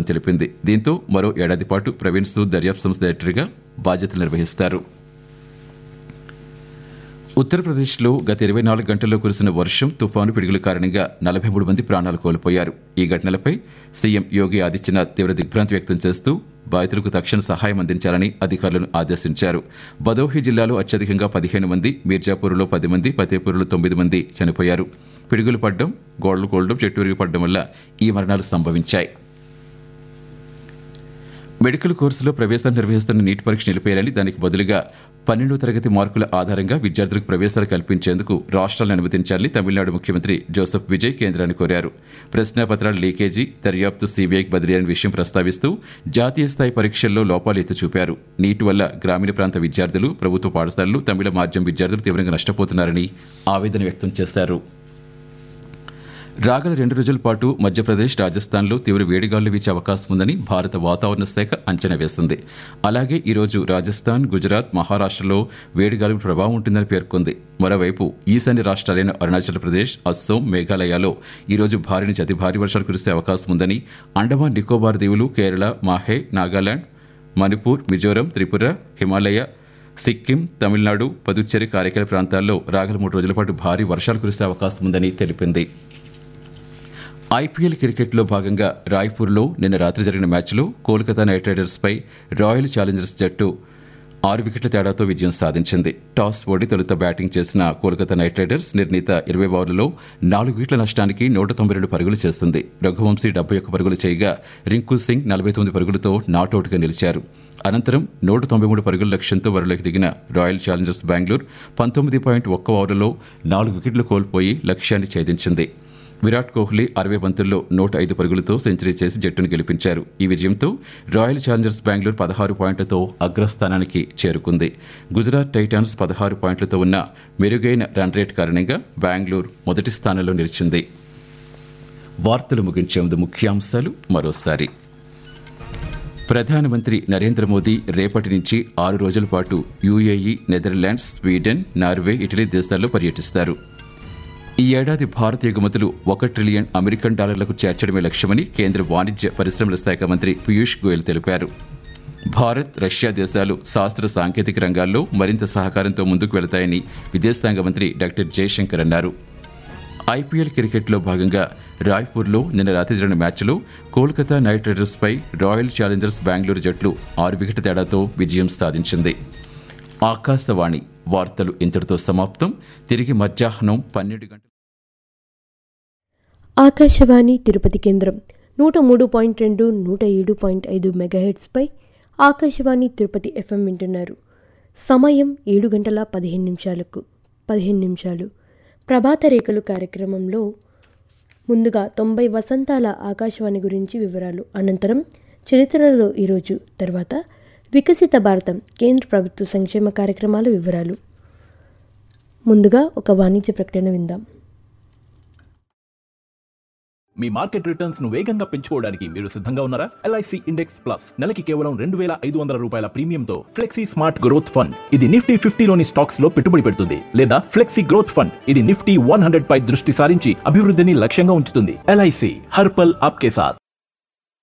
సమాచారం తెలిపింది దీంతో మరో ఏడాది పాటు ప్రవీణ్ సూద్ దర్యాప్తు సంస్థ డైరెక్టర్గా బాధ్యతలు నిర్వహిస్తారు ఉత్తరప్రదేశ్లో గత ఇరవై నాలుగు గంటల్లో కురిసిన వర్షం తుఫాను పిడుగుల కారణంగా నలభై మూడు మంది ప్రాణాలు కోల్పోయారు ఈ ఘటనలపై సీఎం యోగి ఆదిత్యనాథ్ తీవ్ర దిగ్భ్రాంతి వ్యక్తం చేస్తూ బాధితులకు తక్షణ సహాయం అందించాలని అధికారులను ఆదేశించారు బదోహి జిల్లాలో అత్యధికంగా పదిహేను మంది మీర్జాపూర్లో పది మంది ఫతేపూర్లో తొమ్మిది మంది చనిపోయారు పిడుగులు పడ్డం గోడలు కూలడం చెట్టు విరిగి పడడం వల్ల ఈ మరణాలు సంభవించాయి మెడికల్ కోర్సులో ప్రవేశాలు నిర్వహిస్తున్న నీట్ పరీక్ష నిలిపేయాలని దానికి బదులుగా పన్నెండో తరగతి మార్కుల ఆధారంగా విద్యార్థులకు ప్రవేశాలు కల్పించేందుకు రాష్ట్రాలను అనుమతించాలని తమిళనాడు ముఖ్యమంత్రి జోసెఫ్ విజయ్ కేంద్రాన్ని కోరారు ప్రశ్నాపత్రాల లీకేజీ దర్యాప్తు సీబీఐకి బదిలీ అనే విషయం ప్రస్తావిస్తూ జాతీయ స్థాయి పరీక్షల్లో లోపాలు ఎత్తి చూపారు నీటి వల్ల గ్రామీణ ప్రాంత విద్యార్థులు ప్రభుత్వ పాఠశాలలు తమిళ మాధ్యమం విద్యార్థులు తీవ్రంగా నష్టపోతున్నారని ఆవేదన వ్యక్తం చేశారు రాగల రెండు రోజుల పాటు మధ్యప్రదేశ్ రాజస్థాన్లో తీవ్ర వేడిగాలు వీచే అవకాశం ఉందని భారత వాతావరణ శాఖ అంచనా వేసింది అలాగే ఈరోజు రాజస్థాన్ గుజరాత్ మహారాష్ట్రలో వేడిగాలుల ప్రభావం ఉంటుందని పేర్కొంది మరోవైపు ఈశాన్య రాష్ట్రాలైన అరుణాచల్ ప్రదేశ్ అస్సోం మేఘాలయలో ఈరోజు భారీ నుంచి అతి భారీ వర్షాలు కురిసే అవకాశం ఉందని అండమాన్ నికోబార్ దీవులు కేరళ మాహే నాగాలాండ్ మణిపూర్ మిజోరం త్రిపుర హిమాలయ సిక్కిం తమిళనాడు పుదుచ్చేరి కారైకల ప్రాంతాల్లో రాగల మూడు రోజుల పాటు భారీ వర్షాలు కురిసే అవకాశం ఉందని తెలిపింది ఐపీఎల్ క్రికెట్లో భాగంగా రాయ్పూర్లో నిన్న రాత్రి జరిగిన మ్యాచ్లో కోల్కతా నైట్ రైడర్స్పై రాయల్ ఛాలెంజర్స్ జట్టు ఆరు వికెట్ల తేడాతో విజయం సాధించింది టాస్ ఓడి తొలుత బ్యాటింగ్ చేసిన కోల్కతా నైట్ రైడర్స్ నిర్ణీత ఇరవై ఓవర్లలో నాలుగు వికెట్ల నష్టానికి నూట తొంభై రెండు పరుగులు చేస్తుంది రఘువంశీ డెబ్బై ఒక్క పరుగులు చేయగా రింకు సింగ్ నలభై తొమ్మిది పరుగులతో నాటౌట్గా నిలిచారు అనంతరం నూట తొంభై మూడు పరుగుల లక్ష్యంతో వరలోకి దిగిన రాయల్ ఛాలెంజర్స్ బెంగళూరు పంతొమ్మిది పాయింట్ ఒక్క ఓవర్లలో నాలుగు వికెట్లు కోల్పోయి లక్ష్యాన్ని ఛేదించింది విరాట్ కోహ్లీ అరవై బంతుల్లో నూట ఐదు పరుగులతో సెంచరీ చేసి జట్టును గెలిపించారు ఈ విజయంతో రాయల్ ఛాలెంజర్స్ బెంగళూరు పదహారు పాయింట్లతో అగ్రస్థానానికి చేరుకుంది గుజరాత్ టైటాన్స్ పదహారు పాయింట్లతో ఉన్న మెరుగైన రన్ రేట్ కారణంగా బెంగళూరు మొదటి స్థానంలో నిలిచింది వార్తలు ముగించే ముందు ముఖ్యాంశాలు మరోసారి ప్రధానమంత్రి నరేంద్ర మోదీ రేపటి నుంచి ఆరు రోజుల పాటు UAE Netherlands Sweden Norway Italy దేశాల్లో పర్యటిస్తారు ఈ ఏడాది భారత ఎగుమతులు ఒక ట్రిలియన్ అమెరికన్ డాలర్లకు చేర్చడమే లక్ష్యమని కేంద్ర వాణిజ్య పరిశ్రమల శాఖ మంత్రి పీయూష్ గోయల్ తెలిపారు భారత్ రష్యా దేశాలు శాస్త్ర సాంకేతిక రంగాల్లో మరింత సహకారంతో ముందుకు వెళతాయని విదేశాంగ మంత్రి డాక్టర్ జయశంకర్ అన్నారు ఐపీఎల్ క్రికెట్లో భాగంగా రాయ్పూర్లో నిన్న రాత్రి జరిగిన మ్యాచ్లో కోల్కతా నైట్ రైడర్స్పై రాయల్ ఛాలెంజర్స్ బెంగళూరు జట్లు ఆరు వికెట్ల తేడాతో విజయం సాధించింది ఆకాశవాణి వార్తలు ఇంతటితో సమాప్తం తిరిగి మధ్యాహ్నం పన్నెండు గంటల ఆకాశవాణి తిరుపతి కేంద్రం నూట మూడు పాయింట్ రెండు నూట ఏడు పాయింట్ ఐదు మెగాహెడ్స్పై ఆకాశవాణి తిరుపతి ఎఫ్ఎం వింటున్నారు సమయం ఏడు గంటల పదిహేను నిమిషాలకు పదిహేను నిమిషాలు ప్రభాత రేఖలు కార్యక్రమంలో ముందుగా తొంభై వసంతాల ఆకాశవాణి గురించి వివరాలు అనంతరం చరిత్రలో ఈరోజు తర్వాత వికసిత భారతం కేంద్ర ప్రభుత్వ సంక్షేమ కార్యక్రమాల వివరాలు ముందుగా ఒక వాణిజ్య ప్రకటన విందాం మీ మార్కెట్ రిటర్న్స్ ను వేగంగా పెంచుకోవడానికి మీరు సిద్ధంగా ఉన్నారా ఎల్ఐసి ఇండెక్స్ ప్లస్ నెలకి కేవలం రెండు వేల ఐదు వందల రూపాయల ప్రీమియంతో ఫ్లెక్సీ స్మార్ట్ గ్రోత్ ఫండ్ ఇది నిఫ్టీ ఫిఫ్టీలోని స్టాక్స్ లో పెట్టుబడి పెడుతుంది లేదా ఫ్లెక్సీ గ్రోత్ ఫండ్ ఇది నిఫ్టీ వన్ హండ్రెడ్ పై దృష్టి సారించి అభివృద్ధిని లక్ష్యంగా ఉంచుతుంది ఎల్ఐసి హర్పల్ ఆప్కే సాత్